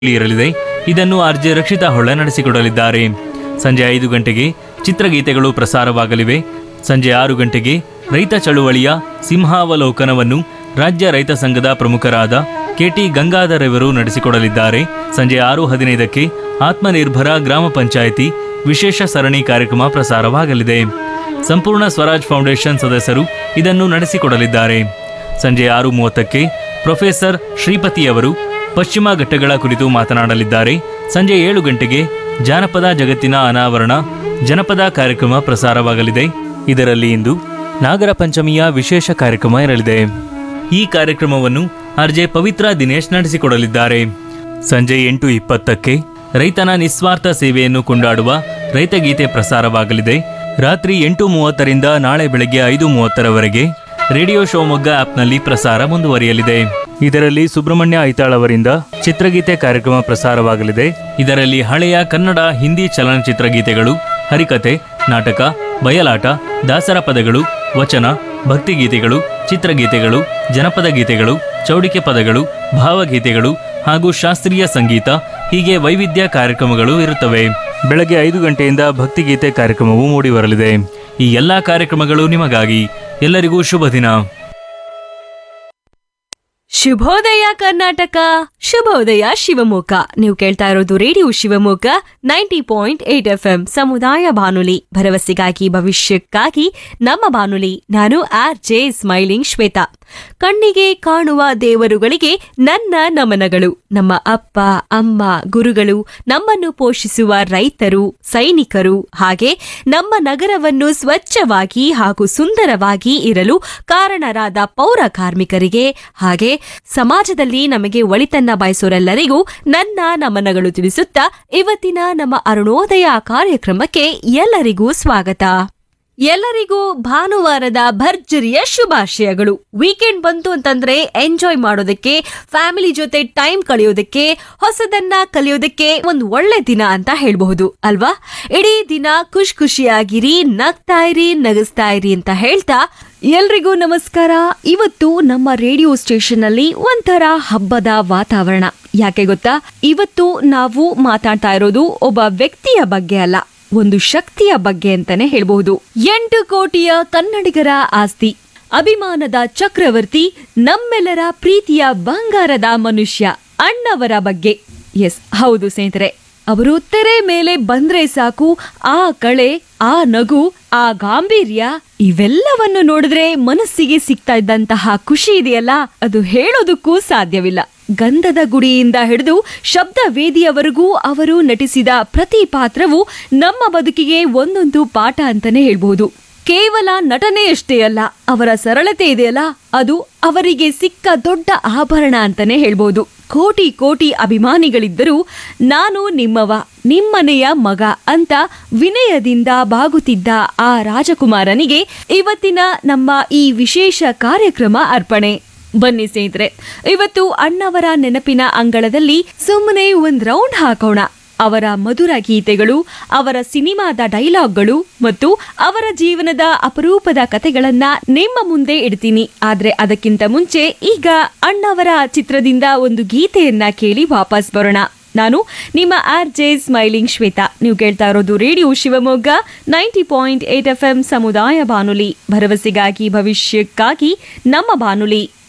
ಇರಲಿದೆ ಇದನ್ನು ಆರ್ಜೆ ರಕ್ಷಿತಾ ಹೊಳ್ಳ ನಡೆಸಿಕೊಡಲಿದ್ದಾರೆ ಸಂಜೆ ಐದು ಗಂಟೆಗೆ ಚಿತ್ರಗೀತೆಗಳು ಪ್ರಸಾರವಾಗಲಿವೆ ಸಂಜೆ ಆರು ಗಂಟೆಗೆ ರೈತ ಚಳುವಳಿಯ ಸಿಂಹಾವಲೋಕನವನ್ನು ರಾಜ್ಯ ರೈತ ಸಂಘದ ಪ್ರಮುಖರಾದ ಕೆಟಿ ಗಂಗಾಧರ್ ಇವರು ನಡೆಸಿಕೊಡಲಿದ್ದಾರೆ ಸಂಜೆ ಆರು ಹದಿನೈದಕ್ಕೆ ಆತ್ಮನಿರ್ಭರ ಗ್ರಾಮ ಪಂಚಾಯಿತಿ ವಿಶೇಷ ಸರಣಿ ಕಾರ್ಯಕ್ರಮ ಪ್ರಸಾರವಾಗಲಿದೆ ಸಂಪೂರ್ಣ ಸ್ವರಾಜ್ ಫೌಂಡೇಶನ್ ಸದಸ್ಯರು ಇದನ್ನು ನಡೆಸಿಕೊಡಲಿದ್ದಾರೆ ಸಂಜೆ ಆರು ಮೂವತ್ತಕ್ಕೆ ಪ್ರೊಫೆಸರ್ ಶ್ರೀಪತಿ ಅವರು ಪಶ್ಚಿಮ ಘಟ್ಟಗಳ ಕುರಿತು ಮಾತನಾಡಲಿದ್ದಾರೆ ಸಂಜೆ ಏಳು ಗಂಟೆಗೆ ಜಾನಪದ ಜಗತ್ತಿನ ಅನಾವರಣ ಜನಪದ ಕಾರ್ಯಕ್ರಮ ಪ್ರಸಾರವಾಗಲಿದೆ ಇದರಲ್ಲಿ ಇಂದು ನಾಗರ ಪಂಚಮಿಯ ವಿಶೇಷ ಕಾರ್ಯಕ್ರಮ ಇರಲಿದೆ ಈ ಕಾರ್ಯಕ್ರಮವನ್ನು ಆರ್ಜೆ ಪವಿತ್ರ ದಿನೇಶ್ ನಡೆಸಿಕೊಡಲಿದ್ದಾರೆ ಸಂಜೆ ಎಂಟು ಇಪ್ಪತ್ತಕ್ಕೆ ರೈತನ ನಿಸ್ವಾರ್ಥ ಸೇವೆಯನ್ನು ಕೊಂಡಾಡುವ ರೈತಗೀತೆ ಪ್ರಸಾರವಾಗಲಿದೆ ರಾತ್ರಿ ಎಂಟು ಮೂವತ್ತರಿಂದ ನಾಳೆ ಬೆಳಗ್ಗೆ ಐದು ಮೂವತ್ತರವರೆಗೆ ರೇಡಿಯೋ ಶಿವಮೊಗ್ಗ ಆಪ್ನಲ್ಲಿ ಪ್ರಸಾರ ಮುಂದುವರಿಯಲಿದೆ ಇದರಲ್ಲಿ ಸುಬ್ರಹ್ಮಣ್ಯ ಐತಾಳ್ ಅವರಿಂದ ಚಿತ್ರಗೀತೆ ಕಾರ್ಯಕ್ರಮ ಪ್ರಸಾರವಾಗಲಿದೆ ಇದರಲ್ಲಿ ಹಳೆಯ ಕನ್ನಡ ಹಿಂದಿ ಚಲನಚಿತ್ರ ಗೀತೆಗಳು ಹರಿಕತೆ ನಾಟಕ ಬಯಲಾಟ ದಾಸರ ಪದಗಳು ವಚನ ಭಕ್ತಿಗೀತೆಗಳು ಚಿತ್ರಗೀತೆಗಳು ಜನಪದ ಗೀತೆಗಳು ಚೌಡಿಕೆ ಪದಗಳು ಭಾವಗೀತೆಗಳು ಹಾಗೂ ಶಾಸ್ತ್ರೀಯ ಸಂಗೀತ ಹೀಗೆ ವೈವಿಧ್ಯ ಕಾರ್ಯಕ್ರಮಗಳು ಇರುತ್ತವೆ ಬೆಳಗ್ಗೆ ಐದು ಗಂಟೆಯಿಂದ ಭಕ್ತಿಗೀತೆ ಕಾರ್ಯಕ್ರಮವು ಮೂಡಿಬರಲಿದೆ ಈ ಎಲ್ಲಾ ಕಾರ್ಯಕ್ರಮಗಳು ನಿಮಗಾಗಿ ಎಲ್ಲರಿಗೂ ಶುಭ ದಿನ ಶುಭೋದಯ ಕರ್ನಾಟಕ ಶುಭೋದಯ ಶಿವಮೊಗ್ಗ ನೀವು ಕೇಳ್ತಾ ಇರೋದು radio Shivamogga ninety point eight F M ಸಮುದಾಯ ಬಾನುಲಿ ಭರವಸೆಗಾಗಿ ಭವಿಷ್ಯಕ್ಕಾಗಿ ನಮ್ಮ ಬಾನುಲಿ ನಾನು ಆರ್ ಜೆ ಸ್ಮೈಲಿಂಗ್ ಶ್ವೇತಾ ಕಣ್ಣಿಗೆ ಕಾಣುವ ದೇವರುಗಳಿಗೆ ನನ್ನ ನಮನಗಳು ನಮ್ಮ ಅಪ್ಪ ಅಮ್ಮ ಗುರುಗಳು ನಮ್ಮನ್ನು ಪೋಷಿಸುವ ರೈತರು ಸೈನಿಕರು ಹಾಗೆ ನಮ್ಮ ನಗರವನ್ನು ಸ್ವಚ್ಛವಾಗಿ ಹಾಗೂ ಸುಂದರವಾಗಿ ಇರಲು ಕಾರಣರಾದ ಪೌರ ಕಾರ್ಮಿಕರಿಗೆ ಹಾಗೆ ಸಮಾಜದಲ್ಲಿ ನಮಗೆ ಒಳಿತನ್ನ ಬಯಸೋರೆಲ್ಲರಿಗೂ ನನ್ನ ನಮನಗಳು ತಿಳಿಸುತ್ತಾ ಇವತ್ತಿನ ನಮ್ಮ ಅರುಣೋದಯ ಕಾರ್ಯಕ್ರಮಕ್ಕೆ ಎಲ್ಲರಿಗೂ ಸ್ವಾಗತ ಎಲ್ಲರಿಗೂ ಭಾನುವಾರದ ಭರ್ಜರಿಯ ಶುಭಾಶಯಗಳು ವೀಕೆಂಡ್ ಬಂತು ಅಂತಂದ್ರೆ ಎಂಜಾಯ್ ಮಾಡೋದಕ್ಕೆ ಫ್ಯಾಮಿಲಿ ಜೊತೆ ಟೈಮ್ ಕಳೆಯೋದಕ್ಕೆ ಹೊಸದನ್ನ ಕಲಿಯೋದಕ್ಕೆ ಒಂದು ಒಳ್ಳೆ ದಿನ ಅಂತ ಹೇಳ್ಬಹುದು ಅಲ್ವಾ ಇಡೀ ದಿನ ಖುಷ್ ಖುಷಿಯಾಗಿರಿ ನಗ್ತಾ ಇರಿ ನಗಿಸ್ತಾ ಇರಿ ಅಂತ ಹೇಳ್ತಾ ಎಲ್ರಿಗೂ ನಮಸ್ಕಾರ ಇವತ್ತು ನಮ್ಮ ರೇಡಿಯೋ ಸ್ಟೇಷನ್ ಅಲ್ಲಿ ಒಂಥರ ಹಬ್ಬದ ವಾತಾವರಣ ಯಾಕೆ ಗೊತ್ತಾ ಇವತ್ತು ನಾವು ಮಾತಾಡ್ತಾ ಇರೋದು ಒಬ್ಬ ವ್ಯಕ್ತಿಯ ಬಗ್ಗೆ ಅಲ್ಲ ಒಂದು ಶಕ್ತಿಯ ಬಗ್ಗೆ ಅಂತಾನೆ ಹೇಳ್ಬಹುದು ಎಂಟು ಕೋಟಿಯ ಕನ್ನಡಿಗರ ಆಸ್ತಿ ಅಭಿಮಾನದ ಚಕ್ರವರ್ತಿ ನಮ್ಮೆಲ್ಲರ ಪ್ರೀತಿಯ ಬಂಗಾರದ ಮನುಷ್ಯ ಅಣ್ಣವರ ಬಗ್ಗೆ ಎಸ್ ಹೌದು ಸ್ನೇಹಿತರೆ ಅವರು ತೆರೆ ಮೇಲೆ ಬಂದ್ರೆ ಸಾಕು ಆ ಕಳೆ ಆ ನಗು ಆ ಗಾಂಭೀರ್ಯ ಇವೆಲ್ಲವನ್ನು ನೋಡಿದ್ರೆ ಮನಸ್ಸಿಗೆ ಸಿಗ್ತಾ ಇದ್ದಂತಹ ಖುಷಿ ಇದೆಯಲ್ಲ ಅದು ಹೇಳೋದಕ್ಕೂ ಸಾಧ್ಯವಿಲ್ಲ ಗಂಧದ ಗುಡಿಯಿಂದ ಹಿಡಿದು ಶಬ್ದ ವೇದಿಯವರೆಗೂ ಅವರು ನಟಿಸಿದ ಪ್ರತಿ ಪಾತ್ರವು ನಮ್ಮ ಬದುಕಿಗೆ ಒಂದೊಂದು ಪಾಠ ಅಂತಾನೆ ಹೇಳ್ಬಹುದು ಕೇವಲ ನಟನೆಯಷ್ಟೇ ಅಲ್ಲ ಅವರ ಸರಳತೆ ಇದೆಯಲ್ಲ ಅದು ಅವರಿಗೆ ಸಿಕ್ಕ ದೊಡ್ಡ ಆಭರಣ ಅಂತಾನೆ ಹೇಳ್ಬಹುದು ಕೋಟಿ ಕೋಟಿ ಅಭಿಮಾನಿಗಳಿದ್ದರೂ ನಾನು ನಿಮ್ಮವ ನಿಮ್ಮನೆಯ ಮಗ ಅಂತ ವಿನಯದಿಂದ ಬಾಗುತ್ತಿದ್ದ ಆ ರಾಜಕುಮಾರನಿಗೆ ಇವತ್ತಿನ ನಮ್ಮ ಈ ವಿಶೇಷ ಕಾರ್ಯಕ್ರಮ ಅರ್ಪಣೆ ಬನ್ನಿ ಸ್ನೇಹಿತರೆ ಇವತ್ತು ಅಣ್ಣವರ ನೆನಪಿನ ಅಂಗಳದಲ್ಲಿ ಸುಮ್ಮನೆ ಒಂದ್ ರೌಂಡ್ ಹಾಕೋಣ ಅವರ ಮಧುರ ಗೀತೆಗಳು ಅವರ ಸಿನಿಮಾದ ಡೈಲಾಗ್ಗಳು ಮತ್ತು ಅವರ ಜೀವನದ ಅಪರೂಪದ ಕತೆಗಳನ್ನ ನಿಮ್ಮ ಮುಂದೆ ಇಡ್ತೀನಿ ಆದ್ರೆ ಅದಕ್ಕಿಂತ ಮುಂಚೆ ಈಗ ಅಣ್ಣವರ ಚಿತ್ರದಿಂದ ಒಂದು ಗೀತೆಯನ್ನ ಕೇಳಿ ವಾಪಸ್ ಬರೋಣ ನಾನು ನಿಮ್ಮ ಆರ್ ಜೆ ಸ್ಮೈಲಿಂಗ್ ಶ್ವೇತಾ ನೀವು ಕೇಳ್ತಾ ಇರೋದು radio Shivamogga ninety point eight F M ಸಮುದಾಯ ಬಾನುಲಿ ಭರವಸೆಗಾಗಿ ಭವಿಷ್ಯಕ್ಕಾಗಿ ನಮ್ಮ ಬಾನುಲಿ